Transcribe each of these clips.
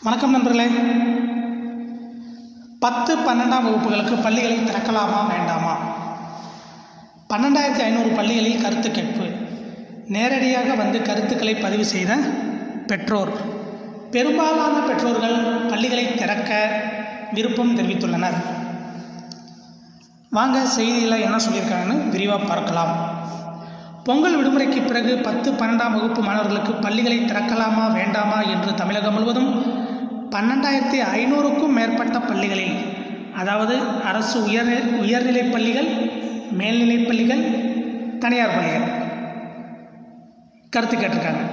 வணக்கம் நண்பர்களே பத்து பன்னெண்டாம் வகுப்புகளுக்கு பள்ளிகளை திறக்கலாமா வேண்டாமா பன்னெண்டாயிரத்தி ஐநூறு பள்ளிகளில் கருத்து கேட்பு நேரடியாக வந்து கருத்துக்களை பதிவு செய்த பெற்றோர் பெரும்பாலான பெற்றோர்கள் பள்ளிகளை திறக்க விருப்பம் தெரிவித்துள்ளனர் வாங்க செய்தியில் என்ன சொல்லியிருக்காங்கன்னு விரிவாக பார்க்கலாம் பொங்கல் விடுமுறைக்கு பிறகு பத்து பன்னெண்டாம் வகுப்பு மாணவர்களுக்கு பள்ளிகளை திறக்கலாமா வேண்டாமா என்று தமிழகம் முழுவதும் பன்னெண்டாயிரத்தி ஐநூறுக்கும் மேற்பட்ட பள்ளிகளில் அதாவது அரசு உயர் உயர்நிலைப் பள்ளிகள் மேல்நிலைப் பள்ளிகள் தனியார் பள்ளிகள் கருத்து கேட்டிருக்காங்க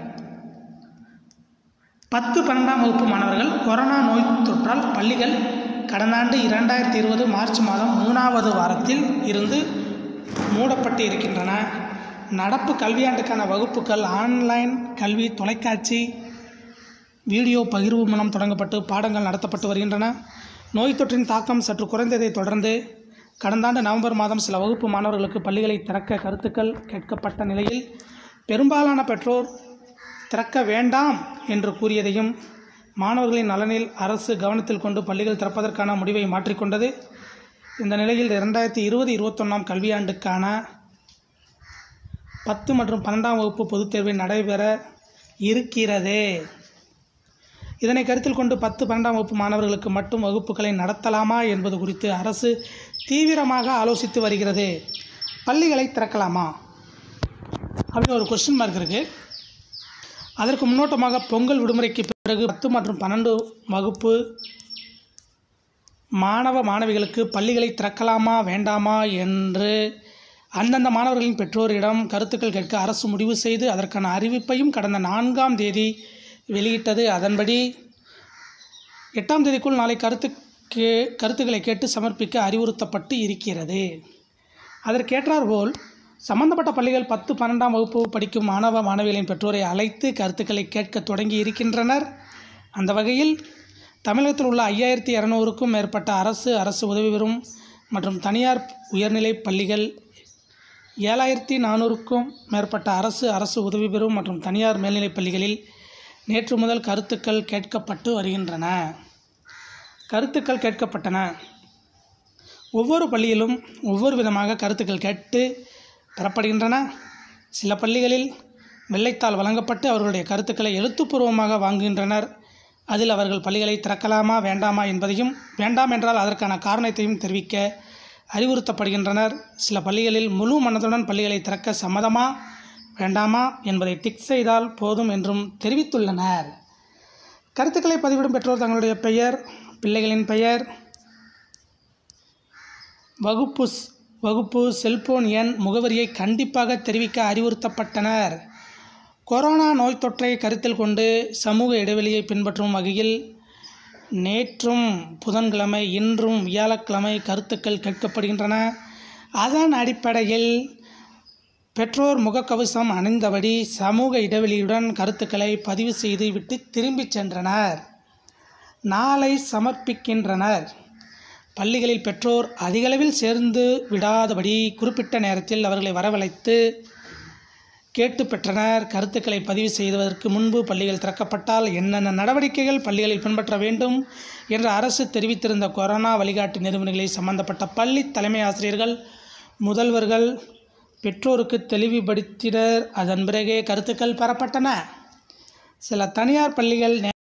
பத்து பன்னெண்டாம் வகுப்பு மாணவர்கள் கொரோனா நோய் தொற்றால் பள்ளிகள் கடந்த ஆண்டு இரண்டாயிரத்தி இருபது மார்ச் மாதம் மூணாவது வாரத்தில் இருந்து மூடப்பட்டு இருக்கின்றன நடப்பு கல்வியாண்டுக்கான வகுப்புகள் ஆன்லைன் கல்வி தொலைக்காட்சி வீடியோ பகிர்வு மூலம் தொடங்கப்பட்டு பாடங்கள் நடத்தப்பட்டு வருகின்றன நோய் தொற்றின் தாக்கம் சற்று குறைந்ததைத் தொடர்ந்து கடந்த ஆண்டு நவம்பர் மாதம் சில வகுப்பு மாணவர்களுக்கு பள்ளிகளை திறக்க கருத்துக்கள் கேட்கப்பட்ட நிலையில் பெரும்பாலான பெற்றோர் திறக்க வேண்டாம் என்று கூறியதையும் மாணவர்களின் நலனில் அரசு கவனத்தில் கொண்டு பள்ளிகள் திறப்பதற்கான முடிவை மாற்றிக்கொண்டது இந்த நிலையில் இரண்டாயிரத்தி இருபது இருபத்தொன்னாம் கல்வியாண்டுக்கான பத்து மற்றும் பன்னெண்டாம் வகுப்பு பொதுத் தேர்வு நடைபெற இருக்கிறது இதனை கருத்தில் கொண்டு பத்து பன்னெண்டாம் வகுப்பு மாணவர்களுக்கு மட்டும் வகுப்புகளை நடத்தலாமா என்பது குறித்து அரசு தீவிரமாக ஆலோசித்து வருகிறது பள்ளிகளை திறக்கலாமா அப்படின்னு ஒரு கொஸ்டின் மார்க் இருக்குது அதற்கு முன்னோட்டமாக பொங்கல் விடுமுறைக்கு பிறகு பத்து மற்றும் பன்னெண்டு வகுப்பு மாணவ மாணவிகளுக்கு பள்ளிகளை திறக்கலாமா வேண்டாமா என்று அந்தந்த மாணவர்களின் பெற்றோரிடம் கருத்துக்கள் கேட்க அரசு முடிவு செய்து அதற்கான அறிவிப்பையும் கடந்த நான்காம் தேதி வெளியிட்டது அதன்படி எட்டாம் தேதிக்குள் நாளை கருத்து கே கருத்துக்களை கேட்டு சமர்ப்பிக்க அறிவுறுத்தப்பட்டு இருக்கிறது அதற்கேற்றாற்போல் சம்பந்தப்பட்ட பள்ளிகள் பத்து பன்னெண்டாம் வகுப்பு படிக்கும் மாணவ மாணவிகளின் பெற்றோரை அழைத்து கருத்துக்களை கேட்க தொடங்கி இருக்கின்றனர் அந்த வகையில் தமிழகத்தில் உள்ள ஐயாயிரத்தி இரநூறுக்கும் மேற்பட்ட அரசு அரசு உதவி பெறும் மற்றும் தனியார் உயர்நிலைப் பள்ளிகள் ஏழாயிரத்தி நானூறுக்கும் மேற்பட்ட அரசு அரசு உதவி பெறும் மற்றும் தனியார் மேல்நிலைப் பள்ளிகளில் நேற்று முதல் கருத்துக்கள் கேட்கப்பட்டு வருகின்றன கருத்துக்கள் கேட்கப்பட்டன ஒவ்வொரு பள்ளியிலும் ஒவ்வொரு விதமாக கருத்துக்கள் கேட்டு பெறப்படுகின்றன சில பள்ளிகளில் வெள்ளைத்தாள் வழங்கப்பட்டு அவர்களுடைய கருத்துக்களை எழுத்துப்பூர்வமாக வாங்குகின்றனர் அதில் அவர்கள் பள்ளிகளை திறக்கலாமா வேண்டாமா என்பதையும் வேண்டாம் என்றால் அதற்கான காரணத்தையும் தெரிவிக்க அறிவுறுத்தப்படுகின்றனர் சில பள்ளிகளில் முழு மனதுடன் பள்ளிகளை திறக்க சம்மதமா வேண்டாமா என்பதை டிக் செய்தால் போதும் என்றும் தெரிவித்துள்ளனர் கருத்துக்களை பதிவிடும் பெற்றோர் தங்களுடைய பெயர் பிள்ளைகளின் பெயர் வகுப்பு வகுப்பு செல்போன் எண் முகவரியை கண்டிப்பாக தெரிவிக்க அறிவுறுத்தப்பட்டனர் கொரோனா நோய் தொற்றை கருத்தில் கொண்டு சமூக இடைவெளியை பின்பற்றும் வகையில் நேற்றும் புதன்கிழமை இன்றும் வியாழக்கிழமை கருத்துக்கள் கேட்கப்படுகின்றன அதன் அடிப்படையில் பெற்றோர் முகக்கவசம் அணிந்தபடி சமூக இடைவெளியுடன் கருத்துக்களை பதிவு செய்து விட்டு திரும்பிச் சென்றனர் நாளை சமர்ப்பிக்கின்றனர் பள்ளிகளில் பெற்றோர் அதிகளவில் சேர்ந்து விடாதபடி குறிப்பிட்ட நேரத்தில் அவர்களை வரவழைத்து கேட்டு பெற்றனர் கருத்துக்களை பதிவு செய்வதற்கு முன்பு பள்ளிகள் திறக்கப்பட்டால் என்னென்ன நடவடிக்கைகள் பள்ளிகளில் பின்பற்ற வேண்டும் என்று அரசு தெரிவித்திருந்த கொரோனா வழிகாட்டு நெறிமுறைகளை சம்பந்தப்பட்ட பள்ளி தலைமை ஆசிரியர்கள் முதல்வர்கள் பெற்றோருக்கு தெளிவுபடுத்தினர் அதன் பிறகே கருத்துக்கள் பெறப்பட்டன சில தனியார் பள்ளிகள்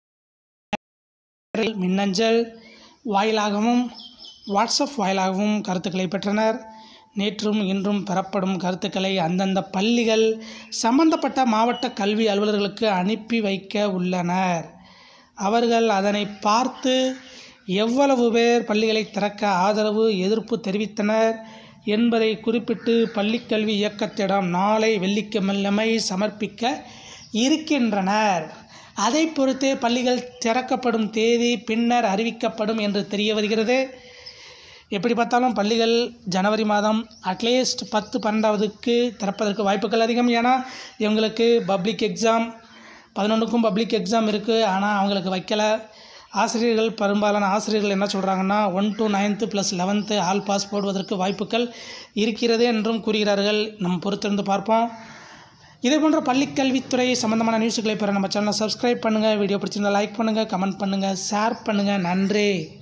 மின்னஞ்சல் வாயிலாகவும் வாட்ஸ்அப் வாயிலாகவும் கருத்துக்களை பெற்றனர் நேற்றும் இன்றும் பெறப்படும் கருத்துக்களை அந்தந்த பள்ளிகள் சம்பந்தப்பட்ட மாவட்ட கல்வி அலுவலர்களுக்கு அனுப்பி வைக்க உள்ளனர் அவர்கள் அதனை பார்த்து எவ்வளவு பேர் பள்ளிகளை திறக்க ஆதரவு எதிர்ப்பு தெரிவித்தனர் என்பதை குறிப்பிட்டு பள்ளிக்கல்வி இயக்கத்திடம் நாளை வெள்ளிக்கிழமை சமர்ப்பிக்க இருக்கின்றனர் அதை பொறுத்தே பள்ளிகள் திறக்கப்படும் தேதி பின்னர் அறிவிக்கப்படும் என்று தெரிய வருகிறது எப்படி பார்த்தாலும் பள்ளிகள் ஜனவரி மாதம் அட்லீஸ்ட் பத்து பன்னெண்டாவதுக்கு திறப்பதற்கு வாய்ப்புகள் அதிகம் ஏன்னா இவங்களுக்கு பப்ளிக் எக்ஸாம் பதினொன்றுக்கும் பப்ளிக் எக்ஸாம் இருக்குது ஆனால் அவங்களுக்கு வைக்கலை ஆசிரியர்கள் பெரும்பாலான ஆசிரியர்கள் என்ன சொல்கிறாங்கன்னா one to ninth plus eleventh all pass போடுவதற்கு வாய்ப்புகள் இருக்கிறது என்றும் கூறுகிறார்கள் நம் பொறுத்திருந்து பார்ப்போம் இதே போன்ற பள்ளிக்கல்வித்துறை சம்மந்தமான நியூஸுகளை பெற நம்ம சேனலை சப்ஸ்கிரைப் பண்ணுங்கள் வீடியோ பிடிச்சிருந்தா லைக் பண்ணுங்கள் கமெண்ட் பண்ணுங்கள் ஷேர் பண்ணுங்கள் நன்றி